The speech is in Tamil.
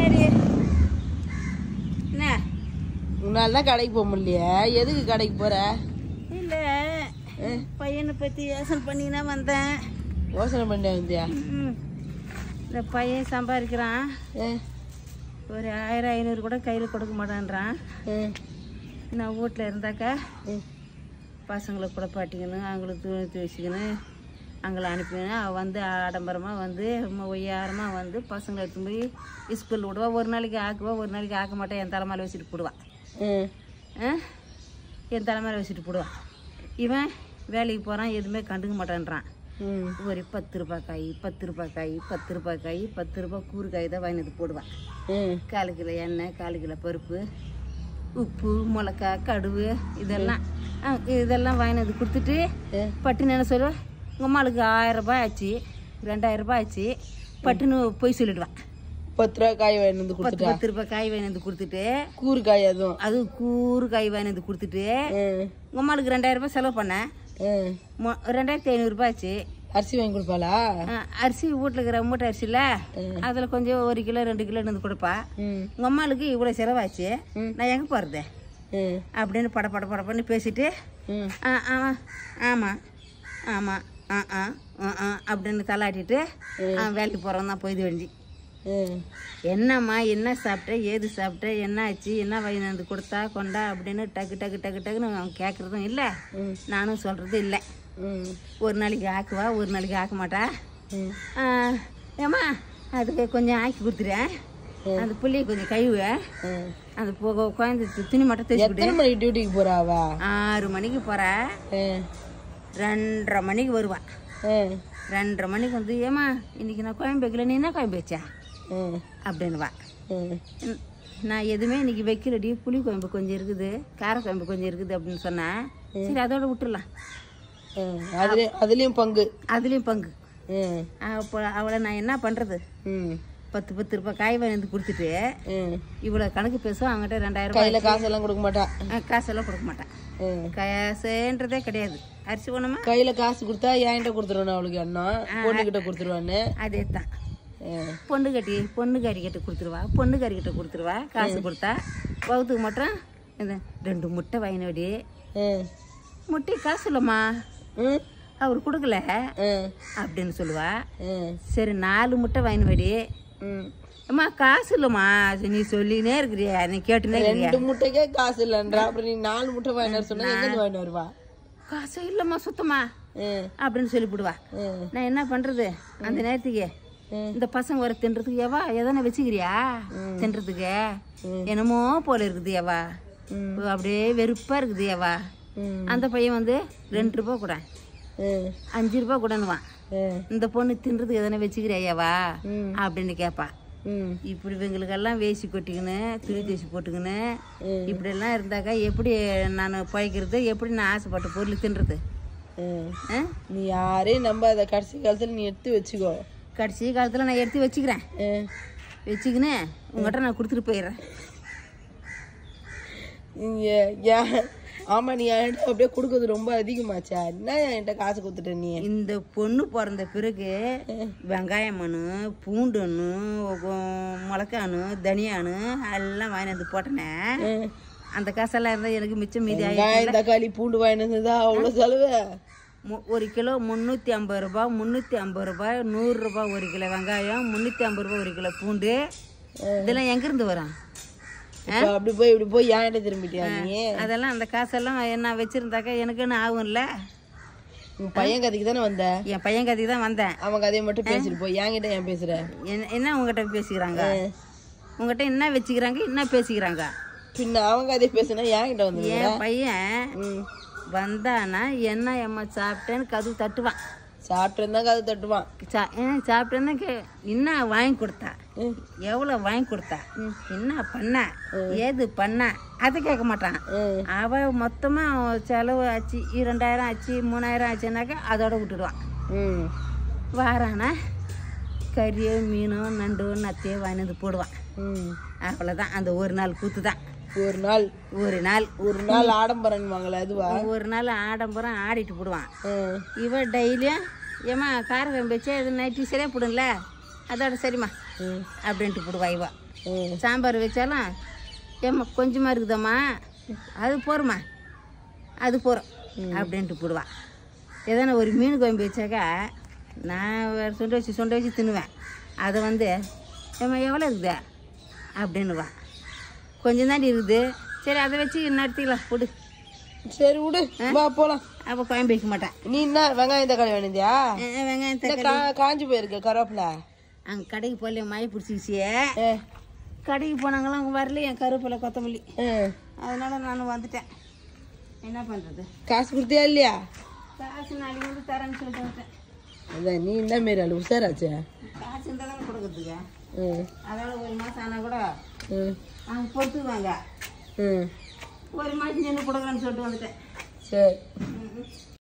சரி என்ன உன்னால தான் கடைக்கு போக முடியலையே எதுக்கு கடைக்கு போற இல்லை பையனை பற்றி யோசனை பண்ணி தான் வந்தேன் யோசனை பண்ண வந்தியா ம். இந்த பையன் சம்பாதிக்கிறான் ஆ, ஒரு ஆயிரம் ஐநூறு கூட கையில் கொடுக்க மாட்டேன்றான் ஆ, நான் வீட்டில் இருந்தாக்கா ம், பசங்களை கூட பாட்டிக்கணும் அவங்களுக்கு துணி துவச்சிக்கணும் அவங்கள அனுப்பிக்கணும் அவள் வந்து ஆடம்பரமாக வந்து ரொம்ப ஒய்யாரமாக வந்து பசங்களை எடுத்துன்னு போய் ஸ்கூல் விடுவா ஒரு நாளைக்கு ஆக்குவா ஒரு நாளைக்கு ஆக்க மாட்டேன் என் தலைமையில் வச்சுட்டு போடுவா ம், ஆ? என் தலைமையில் வச்சுட்டு போடுவான் இவன் வேலைக்கு போகிறான் எதுவுமே கண்டுக்க மாட்டேன்றான் ம், ஒரு பத்து ரூபாய் காய் பத்து ரூபாய் காய் பத்து ரூபாய் காய் பத்து ரூபாய் கூறு காய் தான் வாங்கினது போடுவான் ம், கால் கிலோ எண்ணெய் கால் கிலோ பருப்பு உப்பு மிளகா கடுகு இதெல்லாம் ஆ, இதெல்லாம் வாங்கினது கொடுத்துட்டு ஆ, பட்டுன்னு என்ன சொல்லுவேன் உங்கள் அம்மாளுக்கு ஆயிரம் ரூபாய் ஆச்சு ரெண்டாயிரம் ரூபாய் ஆச்சு பட்டுன்னு போய் சொல்லிடுவான் பத்து ரூபா காய் வாங்கிட்டு வந்து பத்து கொடுத்துட்டா பத்து ரூபாய் காய் வாங்கினது கொடுத்துட்டு கூறு காய் அதுவும் அது கூறு காய் வாங்கினது கொடுத்துட்டு ம், உங்கள் அம்மாளுக்கு ரெண்டாயிரம் ரூபாய் செலவு பண்ணேன் ம். மொ- ரெண்டாயிரத்தி ஐநூறுரூபா ஆச்சு அரிசி வாங்கி கொடுப்பாளா ஆ, அரிசி வீட்டில் இருக்கிற மூட்டை அரிசியில் அதில் கொஞ்சம் ஒரு கிலோ ரெண்டு கிலோ இருந்து கொடுப்பா ம், உங்கள் அம்மாளுக்கு இவ்வளோ செலவாச்சு ம். நான் எங்கே போகிறது ம், அப்படின்னு பட பட பட பண்ணி பேசிட்டு ம், ஆ ஆமாம் ஆமாம் ஆமாம் ஆ ஆ ஆ ஆ அப்படின்னு தலாட்டிட்டு ஆ வேலைக்கு போகிறவன் தான் போய் வேண்டி ம், என்னம்மா என்ன சாப்பிட்ட ஏது சாப்பிட்ட என்ன ஆச்சு என்ன வாங்கி வந்து கொடுத்தா கொண்டா அப்படின்னு டக்கு டக்கு டக்கு டக்குன்னு அவன் கேட்குறதும் இல்லை ம், நானும் சொல்கிறது இல்லை ம், ஒரு நாளைக்கு ஆக்குவா ஒரு நாளைக்கு ஆக்க மாட்டா ம், ஆ, ஏம்மா அதுக்கு கொஞ்சம் ஆக்கி கொடுத்துறேன் அந்த புள்ளைய கொஞ்சம் கழுவுவேன் ம். அந்த போக குழந்தை து- துணி மட்டும் தைச்சு கொடு எத்தனை மணிக்கு டியூட்டிக்கு போறா அவ ஆறு மணிக்கு போகிறா ம், ரெண்டரை மணிக்கு வருவா ம், ரெண்டரை மணிக்கு வந்து ஏம்மா இன்னைக்கு நான் குழம்பு வைக்கல நீ என்ன குழம்பு வச்சா ம், அப்படின்னுவா ம், ம், நான் எதுவுமே இன்னைக்கு வைக்கலடி புளி குழம்பு கொஞ்சம் இருக்குது கார குழம்பு கொஞ்சம் இருக்குது அப்படின்னு சொன்னேன் சரி அதோட விட்டுறலாம் ம். அதுலயும் அதுலயும் பங்கு அதுலேயும் பங்கு ம், அப்போ அவளை நான் என்ன பண்ணுறது ம், பத்து பத்து ரூபாய் காய் வாங்கி வந்து கொடுத்துட்டு ம். இவ்வளோ கணக்கு பேசும் அவங்ககிட்ட ரெண்டாயிரம் ரூபாய் கையில காசெல்லாம் கொடுக்க மாட்டா ஆ, காசெல்லாம் கொடுக்க மாட்டேன் ம். காசுன்றதே கிடையாது அரிசி ஒன்றுமா கையில காசு கொடுத்தா என்கிட்ட கொடுத்துருவானு அவளுக்கு எண்ணம் பொண்ணுகிட்ட கொடுத்துருவான்னு அதே தான் ம், பொண்ணு கட்டி பொண்ணு கறி கிட்ட கொடுத்துருவா பொண்ணு கறி கிட்ட கொடுத்துருவா காசு கொடுத்தா வகுத்துக்கு மட்டும் இந்த ரெண்டு முட்டை வாங்கினபடி ம், முட்டை காசு இல்லைம்மா ம், அவர் கொடுக்கல ம், அப்படின்னு சொல்லுவா ம், சரி நாலு முட்டை வாங்கினபடி ம். அம்மா காசு இல்லைம்மா அது நீ சொல்லினே இருக்கிறியா நீ கேட்டுனே இருக்கிறியா ரெண்டு முட்டைக்கே காசு இல்லைன்றா அப்புறம் நீ நாலு முட்டை வாங்கினார் சொன்னா எங்க இருந்து வாங்கிட்டு வருவா காசு இல்லைம்மா சுத்தமா ம், அப்படின்னு சொல்லிவிடுவா ம், நான் என்ன பண்றது அந்த நேரத்துக்கு ம். இந்த பசங்க வர தின்றதுக்கு எவா எதனா வச்சுக்கிறியா தின்றதுக்கு என்னமோ போல இருக்குது எவா ம். அப்படியே வெறுப்பா இருக்குது எவா ம், அந்த பையன் வந்து ரெண்டு ரூபா கூட ம், அஞ்சு ரூபா கூடன்னுவான் ம், இந்த பொண்ணு தின்றதுக்கு எதனா வச்சுக்கிறியாவா ம். அப்படின்னு கேட்பா ம், இப்படி இவங்களுக்கெல்லாம் வேசி கொட்டிக்கின்னு துணி தேய்ச்சி போட்டுக்கின்னு ம். இப்படியெல்லாம் இருந்தாக்கா எப்படி நான் பழைக்கிறது எப்படி நான் ஆசைப்பட்ட பொருள் தின்றது ம். ஆ? நீ யாரையும் நம்பாத கடைசி காலத்துல நீ எடுத்து வச்சுக்கோ கடைசி காலத்தில் நான் எடுத்து வச்சுக்கிறேன் ம். வச்சுக்கின்னு உங்கள்கிட்ட நான் கொடுத்துட்டு போயிடுறேன் இங்க யா- ஆமா நீ என்கிட்ட அப்படியே கொடுக்கறது ரொம்ப அதிகமாச்சா என்ன என்கிட்ட காசு கொடுத்துட்ட நீ இந்த பொண்ணு பிறந்த பிறகு வெங்காயமனு பூண்டுன்னு மிளகானு தனியானு எல்லாம் வாங்கிட்டு வந்து போட்டேனே ம். அந்த காசெல்லாம் இருந்தால் எனக்கு மிச்சம் மீதி ஆகி வெங்காயம் தக்காளி பூண்டு வாங்கிட்டு வந்ததா அவ்வளவு செலவு மு- ஒரு கிலோ முந்நூற்றி ஐம்பது ரூபாய் முந்நூற்றி ஐம்பது ரூபாய் நூறுரூபா ஒரு கிலோ வெங்காயம் முந்நூற்றி ஐம்பது ரூபாய் ஒரு கிலோ பூண்டு இதெல்லாம் எங்கேருந்து வரும் இப்ப அப்படி போய் இப்படி போய் என்கிட்ட திரும்பிட்டியா நீ அதெல்லாம் அந்த காசெல்லாம் என்ன வச்சுருந்தாக்கா எனக்குன்னு ஆகும்ல உன் பையன் கதைக்கு தானே வந்த என் பையன் கதைக்கு தான் வந்தேன் அவன் கதையை மட்டும் பேசிட்டு போய் என்கிட்ட ஏன் பேசுற என்ன என்ன உங்ககிட்ட பேசிக்கிறாங்க உங்ககிட்ட என்ன வச்சுக்கிறாங்க என்ன பேசிக்கிறாங்க பின்ன அவன் கதையை பேசுனா என்கிட்ட வந்து என் பையன் ம் வந்தானா என்ன அம்மா சாப்பிட்டேன்னு கதவு தட்டுவான் சாப்பிட்டு கதை தட்டுவான் சா ஏன் சாப்பிட்டேன்னு கே என்ன வாங்கி கொடுத்தா ம். எவ்வளோ வாங்கி கொடுத்தா என்ன பண்ண ஏது பண்ண அதை கேட்க மாட்டான் ம் அவ மொத்தமாக செலவு ஆச்சு இரண்டாயிரம் ஆச்சு மூணாயிரம் ஆச்சுனாக்கா அதோட விட்டுடுவான் ம் வாரானா கறியோ மீனோ நண்டோ நத்தையோ வாங்கி வந்து போடுவான் ம் அவ்வளோதான் அந்த ஒரு நாள் கூத்து தான் ஒரு நாள் ஒரு நாள் ஒரு நாள் ஆடம்பரம் வாங்கல அதுவா ஒரு நாள் ஆடம்பரம் ஆடிட்டு போடுவான் ம் இவ டெய்லியும் ஏம்மா கார குழம்பு வச்சா இது நைட்டு சரியாக போடுங்கள அதோட சரிம்மா ம் அப்படின்ட்டு போடுவா இவ ம் சாம்பார் வச்சாலும் ஏம்மா கொஞ்சமாக இருக்குதம்மா அது போகிறோம்மா அது போகிறோம் அப்படின்ட்டு போடுவான் எதனா ஒரு மீன் குழம்பு வச்சாக்கா நான் வேற சுண்டை வச்சு சுண்டை வச்சு தின்னுவேன் அதை வந்து ஏம்மா எவ்வளோ இருக்குதா அப்படின்னுவான் கொஞ்சம் தாண்டி இருக்குது சரி அதை வச்சு நடத்திக்கலாம் போடு சரி விடு வா போலாம் அப்போ குழம்பு வைக்க மாட்டேன் நீ என்ன வெங்காயம் தக்காளி வேணுந்தியா அஹ் வெங்காயம் இந்த தக்காளி கா- காஞ்சு போயிருக்கு கருவேப்பில அங்கே கடைக்கு போகல மழை பிடிச்சிக்கிச்சு ஏ கடைக்கு போனாங்களாம் அங்கே வரல என் கருவேப்பிலை கொத்தமல்லி ஆ. அதனால நான் வந்துட்டேன் என்ன பண்ணுறது காசு கொடுத்தியா இல்லையா காசு நாளைக்கு வந்து தரேன்னு சொல்லிட்டு வந்துட்டேன் அதான் நீ என்ன மாரி ஆளு உஷாராச்சே காசு இருந்தால் தானே கொடுக்குறதுக்கு ம் அதோட ஒரு மாதம் ஆனால் கூட ம் அவங்க பொறுத்துக்குவாங்க ம் ஒரு மாதம் நின்று கொடுக்குறேன்னு சொல்லிட்டு வந்துட்டேன் சரி ம், ம்.